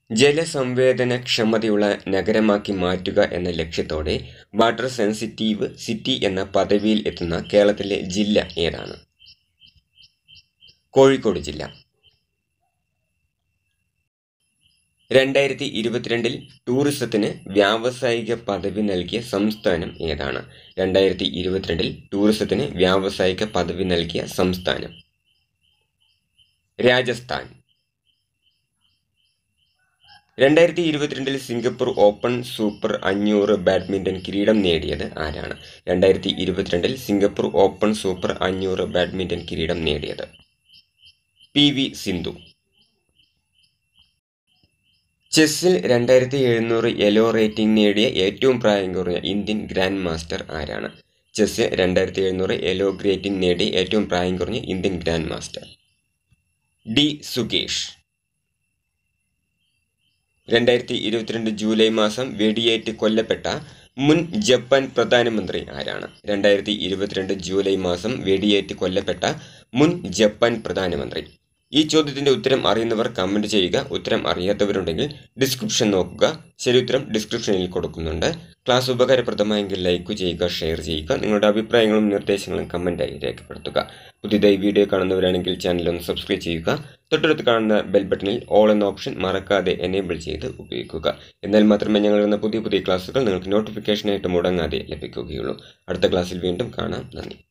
ജലസംവേദന ക്ഷമതയുള്ള നഗരമാക്കി മാറ്റുക എന്ന ലക്ഷ്യത്തോടെ വാട്ടർ സെൻസിറ്റീവ് സിറ്റി എന്ന പദവിയിൽ എത്തുന്ന കേരളത്തിലെ ജില്ല ഏതാണ് കോഴിക്കോട് ജില്ല രണ്ടായിരത്തി ഇരുപത്തിരണ്ടിൽ ടൂറിസത്തിന് വ്യാവസായിക പദവി നൽകിയ സംസ്ഥാനം ഏതാണ് രണ്ടായിരത്തി ഇരുപത്തിരണ്ടിൽ ടൂറിസത്തിന് വ്യാവസായിക പദവി നൽകിയ സംസ്ഥാനം രാജസ്ഥാൻ രണ്ടായിരത്തി ഇരുപത്തിരണ്ടിൽ സിംഗപ്പൂർ ഓപ്പൺ സൂപ്പർ അഞ്ഞൂറ് ബാഡ്മിന്റൺ കിരീടം നേടിയത് ആരാണ് രണ്ടായിരത്തി ഇരുപത്തിരണ്ടിൽ സിംഗപ്പൂർ ഓപ്പൺ സൂപ്പർ അഞ്ഞൂറ് ബാഡ്മിന്റൺ കിരീടം നേടിയത് പി വി സിന്ധു ചെസ്സിൽ രണ്ടായിരത്തി എഴുന്നൂറ് എലോ റേറ്റിംഗ് നേടിയ ഏറ്റവും പ്രായം കുറഞ്ഞ ഇന്ത്യൻ ഗ്രാൻഡ് മാസ്റ്റർ ആരാണ് ചെസ്സിൽ രണ്ടായിരത്തി എഴുന്നൂറ് എലോ റേറ്റിംഗ് നേടിയ ഏറ്റവും പ്രായം കുറഞ്ഞ Indian grand master D Sukesh രണ്ടായിരത്തി ഇരുപത്തിരണ്ട് ജൂലൈ മാസം വെടിയേറ്റ് കൊല്ലപ്പെട്ട മുൻ ജപ്പാൻ പ്രധാനമന്ത്രി ആരാണ് രണ്ടായിരത്തി ഇരുപത്തിരണ്ട് ജൂലൈ മാസം വെടിയേറ്റ് കൊല്ലപ്പെട്ട മുൻ ജപ്പാൻ പ്രധാനമന്ത്രി ഈ ചോദ്യത്തിന്റെ ഉത്തരം അറിയുന്നവർ കമന്റ് ചെയ്യുക ഉത്തരം അറിയാത്തവരുണ്ടെങ്കിൽ ഡിസ്ക്രിപ്ഷൻ നോക്കുക ശരി ഉത്തരം ഡിസ്ക്രിപ്ഷനിൽ കൊടുക്കുന്നുണ്ട് ക്ലാസ് ഉപകാരപ്രദമായെങ്കിൽ ലൈക്ക് ചെയ്യുക ഷെയർ ചെയ്യുക നിങ്ങളുടെ അഭിപ്രായങ്ങളും നിർദ്ദേശങ്ങളും കമന്റായി രേഖപ്പെടുത്തുക പുതിയതായി വീഡിയോ കാണുന്നവരാണെങ്കിൽ ചാനൽ ഒന്ന് സബ്സ്ക്രൈബ് ചെയ്യുക തൊട്ടടുത്ത് കാണുന്ന ബെൽ ബട്ടണിൽ ഓൾ എന്ന ഓപ്ഷൻ മറക്കാതെ എനേബിൾ ചെയ്ത് ഉപയോഗിക്കുക എന്നാൽ മാത്രമേ ഞങ്ങൾ വരുന്ന പുതിയ പുതിയ ക്ലാസ്സുകൾ നിങ്ങൾക്ക് നോട്ടിഫിക്കേഷനായിട്ട് മുടങ്ങാതെ ലഭിക്കുകയുള്ളൂ അടുത്ത ക്ലാസ്സിൽ വീണ്ടും കാണാം നന്ദി